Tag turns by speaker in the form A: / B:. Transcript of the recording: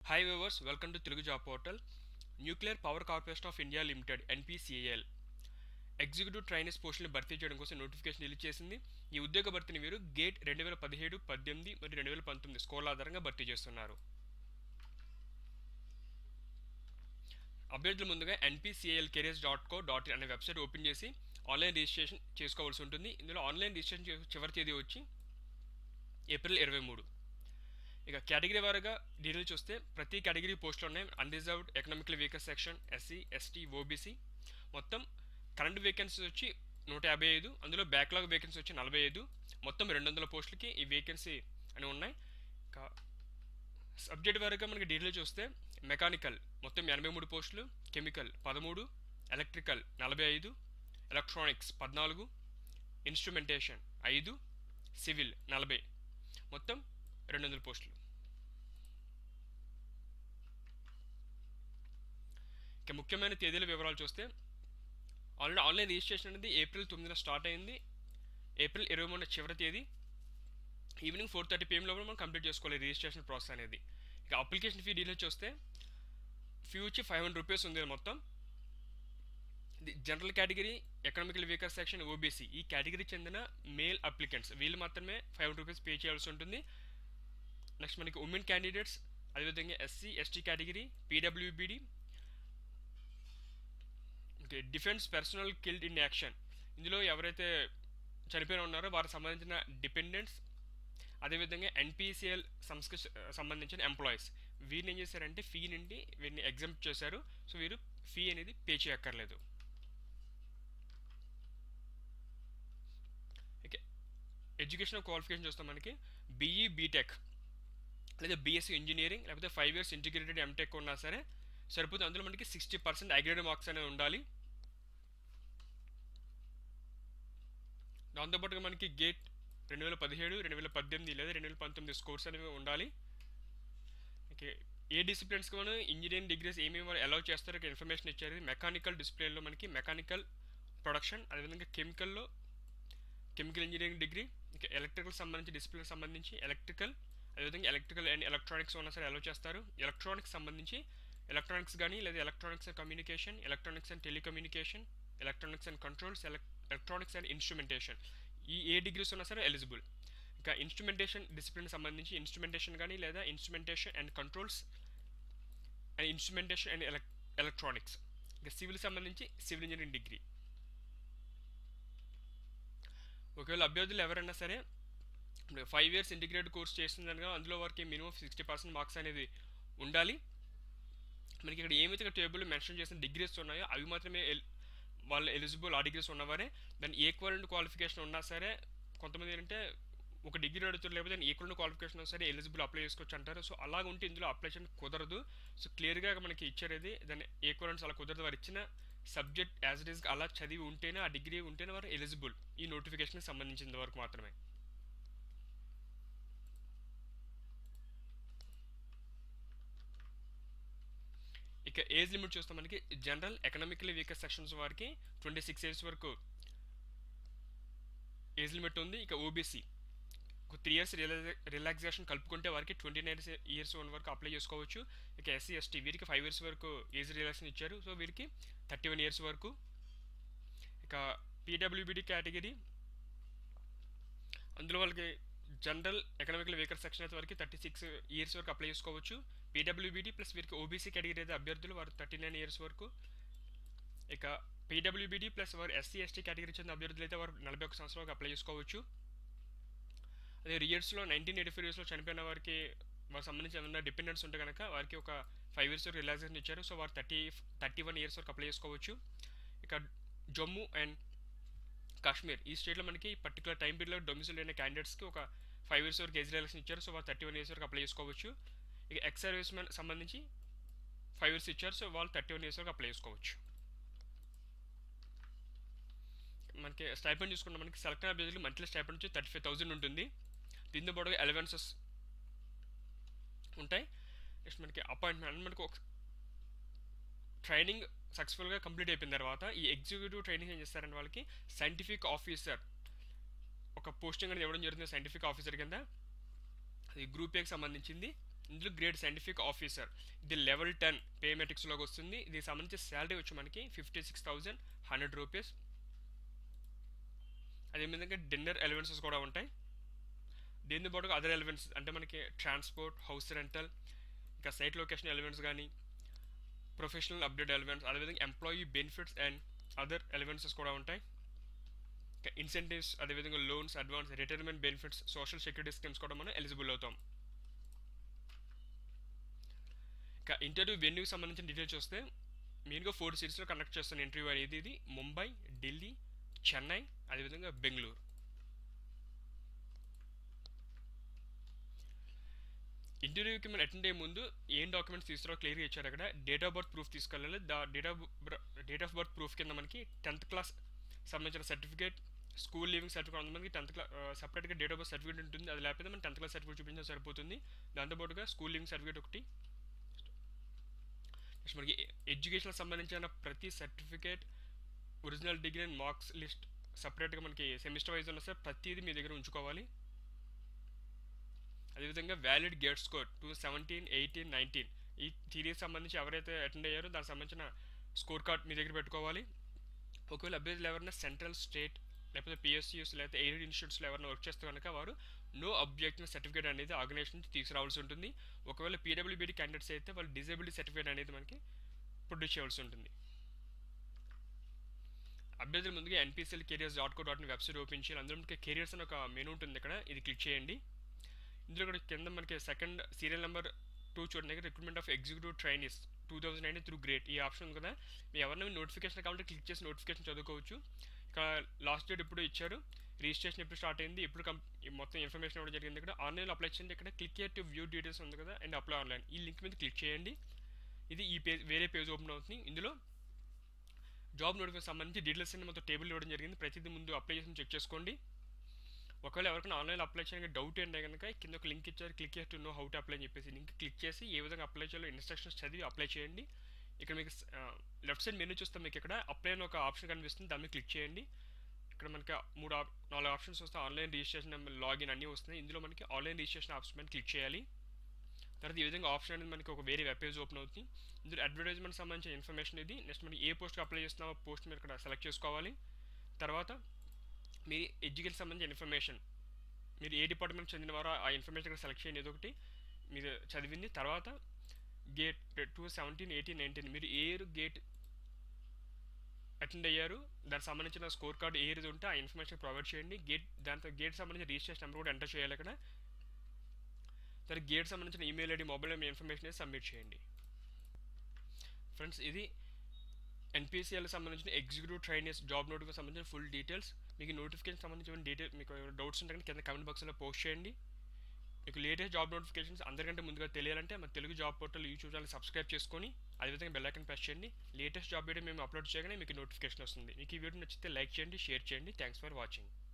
A: hi viewers welcome to Telugu job portal nuclear power corporation of India limited NPCIL executive trainees పోస్టులను భర్తీ చేయడం కోసం notification release చేసింది ఈ ఉద్యోగ భర్తీని వీరు గేట్ రెండు వేల పదిహేడు పద్దెనిమిది మరియు రెండు వేల పంతొమ్మిది స్కోర్ల ఆధారంగా భర్తీ చేస్తున్నారు అభ్యర్థులు ముందుగా NPCIL careers dot co dot in అనే వెబ్సైట్ ఓపెన్ చేసి ఆన్లైన్ రిజిస్ట్రేషన్ చేసుకోవాల్సి ఉంటుంది ఇందులో ఆన్లైన్ రిజిస్ట్రేషన్ చే- చివరి తేదీ వచ్చి ఏప్రిల్ ఇరవై మూడు ఇక కేటగిరీ వారుగా డీటెయిల్ చూస్తే ప్రతి కేటగిరీ పోస్టులు ఉన్నాయి unreserved economical weaker section SC ST OBC మొత్తం కరెంట్ వేకెన్సీస్ వచ్చి నూట యాభై ఐదు అందులో బ్యాక్లాగ్ వేకెన్సీ వచ్చి నలభై ఐదు మొత్తం రెండు వందల పోస్టులకి ఈ వేకెన్సీ అని ఉన్నాయి ఇంకా సబ్జెక్ట్ వారుగా మనకి డీటెయిల్ చూస్తే మెకానికల్ మొత్తం ఎనభై మూడు పోస్టులు కెమికల్ పదమూడు ఎలక్ట్రికల్ నలభై ఐదు ఎలక్ట్రానిక్స్ పద్నాలుగు ఇన్స్ట్రుమెంటేషన్ ఐదు సివిల్ నలభై మొత్తం రెండు వందల పోస్టులు ఇక ముఖ్యమైన తేదీల వివరాలు చూస్తే ఆల్రెడీ ఆన్లైన్ రిజిస్ట్రేషన్ అనేది ఏప్రిల్ తొమ్మిదిన స్టార్ట్ అయింది ఏప్రిల్ ఇరవై మూడున చివరి తేదీ ఈవినింగ్ ఫోర్ థర్టీ పిఎం లోపల మనం కంప్లీట్ చేసుకోవాలి రిజిస్ట్రేషన్ ప్రాసెస్ అనేది ఇక అప్లికేషన్ ఫీ డీటెయిల్స్ చూస్తే ఫీ వచ్చి ఫైవ్ హండ్రెడ్ రూపీస్ ఉంది మొత్తం ఇది general category economical weaker section OBC ఈ కేటగిరీ చెందిన మేల్ అప్లికెంట్స్ వీళ్ళు మాత్రమే ఫైవ్ హండ్రెడ్ రూపీస్ పే చేయాల్సి ఉంటుంది నెక్స్ట్ మనకి ఉమెన్ క్యాండిడేట్స్ అదేవిధంగా SC ST category PWBD okay defence personnel killed in action ఇందులో ఎవరైతే చనిపోయిన ఉన్నారో వారికి సంబంధించిన డిపెండెంట్స్ అదేవిధంగా ఎన్పిసిఎల్ సంస్థకి సంబంధించిన ఎంప్లాయీస్ వీరిని ఏం చేశారంటే ఫీ నుండి వీరిని ఎగ్జామ్ట్ చేశారు సో వీరు ఫీ అనేది పే చేయక్కర్లేదు ఓకే ఎడ్యుకేషన్ క్వాలిఫికేషన్ చూస్తాం మనకి బీఈ బీటెక్ లేదా బీఎస్సీ ఇంజనీరింగ్ లేకపోతే ఫైవ్ ఇయర్స్ ఇంటిగ్రేటెడ్ ఎంటెక్ ఉన్నా సరే సరిపోతుంది అందులో మనకి సిక్స్టీ పర్సెంట్ అగ్రేడ్ మార్క్స్ అనేవి ఉండాలి దాంతోపాటుగా మనకి గేట్ రెండు వేల పదిహేడు రెండు వేల పద్దెనిమిది లేదా రెండు వేల పంతొమ్మిది స్కోర్స్ అనేవి ఉండాలి ఓకే ఏ డిసిప్లిన్స్కి మనం ఇంజనీరింగ్ డిగ్రీస్ ఏమేమి అలౌ చేస్తారో ఇక్కడ ఇన్ఫర్మేషన్ ఇచ్చారు మెకానికల్ డిసిప్లిన్లో మనకి మెకానికల్ ప్రొడక్షన్ అదేవిధంగా కెమికల్లో కెమికల్ ఇంజనీరింగ్ డిగ్రీ ఇంకా ఎలక్ట్రికల్ సంబంధించి డిసిప్లిన్ సంబంధించి ఎలక్ట్రికల్ అదేవిధంగా ఎలక్ట్రికల్ అండ్ ఎలక్ట్రానిక్స్ ఉన్నా సరే అలౌ చేస్తారు ఎలక్ట్రానిక్స్ సంబంధించి ఎలక్ట్రానిక్స్ కానీ లేదా electronics and communication electronics and telecommunication electronics and controls electronics and instrumentation ఈ ఏ డిగ్రీస్ ఉన్నా సరే ఎలిజిబుల్ ఇంకా ఇన్స్ట్రుమెంటేషన్ డిసిప్లిన్ సంబంధించి ఇన్స్ట్రుమెంటేషన్ కానీ లేదా instrumentation and controls and instrumentation and elec electronics ఇంకా సివిల్ సంబంధించి సివిల్ ఇంజనీరింగ్ డిగ్రీ ఒకవేళ అభ్యర్థులు ఎవరైనా సరే ఫైవ్ ఇయర్స్ ఇంటిగ్రేటెడ్ కోర్స్ చేస్తుందనగా అందులో వారికి మినిమం సిక్స్టీ పర్సెంట్ మార్క్స్ అనేది ఉండాలి మనకి ఇక్కడ ఏమైతే ఇక్కడ టేబుల్ మెన్షన్ చేసిన డిగ్రీస్ ఉన్నాయో అవి మాత్రమే ఎల్- వాళ్ళు ఎలిజిబుల్ ఆ డిగ్రీస్ ఉన్నవారే దాని ఈక్వల్ క్వాలిఫికేషన్ ఉన్నా సరే కొంతమంది ఏంటంటే ఒక డిగ్రీ అడుగుతారు లేకపోతే దాని ఈక్వల్ క్వాలిఫికేషన్ ఉన్నా సరే ఎలిజిబుల్ అప్లై చేసుకోవచ్చు అంటారు సో అలాగ ఉంటే ఇందులో అప్లై చేయడం కుదరదు సో క్లియర్గా మనకి ఇచ్చారేది దాని ఈక్వలెన్స్ అలా కుదరదు వారు ఇచ్చిన సబ్జెక్ట్ యాజ్ ఇట్ ఈస్ అలా చదివి ఉంటేనే ఆ డిగ్రీ ఉంటేనే వారు ఎలిజిబుల్ ఈ నోటిఫికేషన్కి సంబంధించిన వరకు మాత్రమే ఇక ఏజ్ లిమిట్ చూస్తే మనకి జనరల్ ఎకనామికలీ వీకర్ సెక్షన్స్ వారికి ట్వంటీ సిక్స్ ఇయర్స్ వరకు ఏజ్ లిమిట్ ఉంది ఇక ఓబీసీ ఒక త్రీ ఇయర్స్ రిలాక్సేషన్ కలుపుకుంటే వారికి ట్వంటీ నైన్ ఇయర్స్ వన్ వరకు అప్లై చేసుకోవచ్చు ఇక ఎస్సీ ఎస్టీ వీరికి ఫైవ్ ఇయర్స్ వరకు ఏజ్ రిలాక్సేషన్ ఇచ్చారు సో వీరికి థర్టీ వన్ ఇయర్స్ వరకు ఇక పీడబ్ల్యూబీడీ కేటగిరీ అందులో వాళ్ళకి జనరల్ ఎకనామికల్ వీకర్ సెక్షన్ అయితే వరకు థర్టీ సిక్స్ ఇయర్స్ వరకు అప్లై చేసుకోవచ్చు పీడబ్ల్యూబీడీ ప్లస్ వీరికి ఓబీసీ కేటగిరీ అయితే అభ్యర్థులు వారు థర్టీ నైన్ ఇయర్స్ వరకు ఇక పీడబ్ల్యూబీడీ ప్లస్ వారు ఎస్సీ ఎస్టీ కేటగిరీ చెందిన అభ్యర్థులు అయితే వారు నలభై ఒక సంవత్సరాల వరకు అప్లై చేసుకోవచ్చు అదే ఇయర్స్లో నైన్టీన్ ఎయిటీ ఫైవ్ ఇయర్స్లో చనిపోయిన వారికి వారికి సంబంధించి ఏమైనా డిపెండెంట్స్ ఉంటే కనుక వారికి ఒక ఫైవ్ ఇయర్స్ వరకు రిలాక్సేషన్ ఇచ్చారు సో వారు థర్టీ థర్టీ వన్ ఇయర్స్ వరకు అప్లై చేసుకోవచ్చు ఇక జమ్మూ అండ్ కాశ్మీర్ ఈ స్టేట్లో మనకి పర్టికులర్ టైం పీరియడ్లో డొమిసిల్ అయిన క్యాండిడేట్స్కి ఒక ఫైవ్ ఇయర్స్ వరకు ఏజ్ రిలాక్సేషన్ ఇచ్చారు సో వాళ్ళు థర్టీ వన్ ఇయర్స్ వరకు అప్లై చేసుకోవచ్చు ఇక ఎక్స్ సర్వీస్ మ్యాన్ సంబంధించి ఫైవ్ ఇయర్స్ ఇచ్చారు సో వాళ్ళు థర్టీ వన్ ఇయర్స్ వరకు అప్లై చేసుకోవచ్చు మనకి స్టైపెండ్ చూసుకుంటే మనకి సెలెక్ట్ అభ్యర్థులు మంత్లీ స్టైపెండ్ వచ్చి థర్టీ ఫైవ్ థౌసండ్ ఉంటుంది దీంతో పాటు ఎలవెన్సెస్ ఉంటాయి నెక్స్ట్ మనకి అపాయింట్మెంట్ మనకి ఒక ట్రైనింగ్ సక్సెస్ఫుల్గా కంప్లీట్ అయిపోయిన తర్వాత ఈ ఎగ్జిక్యూటివ్ ట్రైనింగ్ ఏం చేస్తారంటే వాళ్ళకి సైంటిఫిక్ ఆఫీసర్ ఒక పోస్టింగ్ అనేది ఇవ్వడం జరుగుతుంది సైంటిఫిక్ ఆఫీసర్ కింద అది గ్రూప్ ఏకి సంబంధించింది ఇందులో గ్రేడ్ సైంటిఫిక్ ఆఫీసర్ ఇది లెవెల్ టెన్ పే మెట్రిక్స్లోకి వస్తుంది ఇది సంబంధించి శాలరీ వచ్చి మనకి fifty six thousand hundred rupees అదేవిధంగా డిన్నర్ ఎలివెన్సెస్ కూడా ఉంటాయి దీంతో పాటు అదర్ ఎలివెన్స్ అంటే మనకి ట్రాన్స్పోర్ట్ హౌస్ రెంటల్ ఇంకా సైట్ లొకేషన్ ఎలివెన్స్ కానీ ప్రొఫెషనల్ అప్డేట్ ఎలివెన్స్ అదేవిధంగా employee benefits and other allowances కూడా ఉంటాయి ఇంకా ఇన్సెంటివ్స్ అదేవిధంగా loans advance retirement benefits social security schemes కూడా మనం ఎలిజిబుల్ అవుతాం ఇంకా ఇంటర్వ్యూ వెన్యూకి సంబంధించిన డీటెయిల్స్ చూస్తే మెయిన్గా ఫోర్ సిటీస్లో కండక్ట్ చేస్తున్న ఇంటర్వ్యూ అనేది ఇది ముంబై ఢిల్లీ చెన్నై అదేవిధంగా బెంగళూరు ఇంటర్వ్యూకి మనం అటెండ్ అయ్యే ముందు ఏం డాక్యుమెంట్స్ తీసుకురా క్లియర్గా ఇచ్చారు అక్కడ డేట్ ఆఫ్ బర్త్ ప్రూఫ్ తీసుకెళ్ళాలి the date of date of birth proof కింద మనకి టెన్త్ క్లాస్ సంబంధించిన సర్టిఫికేట్ స్కూల్ లీవింగ్ సర్టిఫికేట్ కొంతమందికి టెన్త్ క్లాస్ సపరేట్గా డేట్ ఆఫ్ బర్త్ సర్టిఫికేట్ ఉంటుంది అది లేకపోతే మనం టెన్త్ క్లాస్ సర్టిఫికేట్ చూపించినా సరిపోతుంది దాంతోపాటుగా స్కూల్ లీవింగ్ సర్టిఫికేట్ ఒకటి నెక్స్ట్ మనకి ఎడ్యుకేషన్ సంబంధించిన ప్రతి certificate original degree and marks list సపరేట్గా మనకి సెమిస్టర్ వైజ్ ఉన్న సార్ ప్రతిదీ మీ దగ్గర ఉంచుకోవాలి అదేవిధంగా valid GATE score two seventeen eighteen nineteen ఈ థీరీకి సంబంధించి ఎవరైతే అటెండ్ అయ్యారో దానికి సంబంధించిన స్కోర్ కార్డ్ మీ దగ్గర పెట్టుకోవాలి ఒకవేళ అభ్యర్థులు ఎవరైనా సెంట్రల్ స్టేట్ లేకపోతే పిఎస్సిఎస్ లేకపోతే ఎయిడెడ్ ఇన్స్టిట్యూట్స్లో ఎవరైనా వర్క్ చేస్తే కనుక వారు నో అబ్జెక్షన్ సర్టిఫికేట్ అనేది ఆర్గనైజేషన్ నుంచి తీసుకురావాల్సి ఉంటుంది ఒకవేళ పీడబ్ల్యూబీడీ క్యాండిడేట్స్ అయితే వాళ్ళు డిజేబిలిటీ సర్టిఫికేట్ అనేది మనకి ప్రొడ్యూస్ చేయాల్సి ఉంటుంది అభ్యర్థుల ముందుగా NPCIL careers dot co dot website open చేయాలి అందులో మనకి కెరియర్స్ అని ఒక మెనూ ఉంటుంది ఇక్కడ ఇది క్లిక్ చేయండి ఇందులో కూడా కింద మనకి సెకండ్ సీరియల్ నెంబర్ టూ చూడండి recruitment of executive trainees two thousand nine through గ్రేట్ ఈ ఆప్షన్ ఉంది కదా మీ ఎవరైనా నోటిఫికేషన్ కాబట్టి క్లిక్ చేసి నోటిఫికేషన్ చదువుకోవచ్చు ఇక లాస్ట్ డేట్ ఎప్పుడు ఇచ్చారు రిజిస్ట్రేషన్ ఎప్పుడు స్టార్ట్ అయింది ఎప్పుడు కం మొత్తం ఇన్ఫర్మేషన్ ఇవ్వడం జరిగింది ఇక్కడ ఆన్లైన్లో అప్లై చేయండి ఇక్కడ click here to view details ఉంది కదా అండ్ అప్లై ఆన్లైన్ ఈ లింక్ మీద క్లిక్ చేయండి ఇది ఈ పేజ్ వేరే పేజ్ ఓపెన్ అవుతుంది ఇందులో జాబ్ నోటిఫికేషన్ సంబంధించి డీటెయిల్స్ అన్ని మొత్తం టేబుల్ ఇవ్వడం జరిగింది ప్రతిదీ ముందు అప్లై చేసి చెక్ చేసుకోండి ఒకవేళ ఎవరికైనా ఆన్లైన్ అప్లై చేయడానికి డౌట్ ఏంటంటే కనుక కింద ఒక లింక్ ఇచ్చారు క్లిక్ చేసి నో హౌ టు అప్లై అని చెప్పేసి లింక్ క్లిక్ చేసి ఏ విధంగా అప్లై చేయాలో ఇన్స్ట్రక్షన్స్ చదివి అప్లై చేయండి ఇక్కడ మీకు లెఫ్ట్ సైడ్ మెనూ చూస్తే మీకు ఇక్కడ అప్లై అని ఒక ఆప్షన్ కనిపిస్తుంది దాన్ని మీద క్లిక్ చేయండి ఇక్కడ మనకి మూడు ఆప్ నాలుగు ఆప్షన్స్ వస్తాయి ఆన్లైన్ రిజిస్ట్రేషన్ లాగిన్ అన్నీ వస్తున్నాయి ఇందులో మనకి ఆన్లైన్ రిజిస్ట్రేషన్ ఆప్షన్ మీద క్లిక్ చేయాలి తర్వాత ఈ విధంగా ఆప్షన్ అనేది మనకి ఒక వేరే వెబ్ పేజ్ ఓపెన్ అవుతుంది ఇందులో అడ్వర్టైజ్మెంట్ సంబంధించిన ఇన్ఫర్మేషన్ ఇది నెక్స్ట్ మనం ఏ పోస్ట్కి అప్లై చేస్తున్నామో పోస్ట్ మీరు ఇక్కడ సెలెక్ట్ చేసుకోవాలి తర్వాత మీ ఎడ్యుకేషన్ సంబంధించిన ఇన్ఫర్మేషన్ మీరు ఏ డిపార్ట్మెంట్ చెందినవారో ఆ ఇన్ఫర్మేషన్ ఇక్కడ సెలెక్ట్ చేయండి ఏదో ఒకటి మీరు చదివింది తర్వాత GATE two seventeen eighteen nineteen మీరు ఏ గేట్ అటెండ్ అయ్యారు దానికి సంబంధించిన స్కోర్ కార్డ్ ఏది ఉంటే ఆ ఇన్ఫర్మేషన్ ప్రొవైడ్ చేయండి గేట్ దాంతో గేట్ సంబంధించిన రిజిస్ట్రేషన్ నెంబర్ కూడా ఎంటర్ చేయాలి అక్కడ తర్వాత గేట్ సంబంధించిన email ID mobile number information submit చేయండి ఫ్రెండ్స్ ఇది ఎన్పిసిఎల్ సంబంధించిన ఎగ్జిక్యూటివ్ ట్రైనర్స్ జాబ్ నోటిఫికేషన్ సంబంధించిన ఫుల్ డీటెయిల్స్ మీకు నోటిఫికేషన్ సంబంధించిన డీటెయిల్ మీకు డౌట్స్ ఉంటే కింద కమెంట్ బాక్స్లో పోస్ట్ చేయండి మీకు లేటెస్ట్ జాబ్ నోటిఫికేషన్స్ అందరికంటే ముందుగా తెలియాలంటే మన Telugu job portal YouTube channel subscribe చేసుకొని అదేవిధంగా బెల్ ఐకన్ ప్రెస్ చేయండి లేటెస్ట్ జాబ్ వీడియో మేము అప్లోడ్ చేయగానే మీకు నోటిఫికేషన్ వస్తుంది మీకు ఈ వీడియో నచ్చితే లైక్ చేయండి షేర్ చేయండి థ్యాంక్స్ ఫర్ వాచింగ్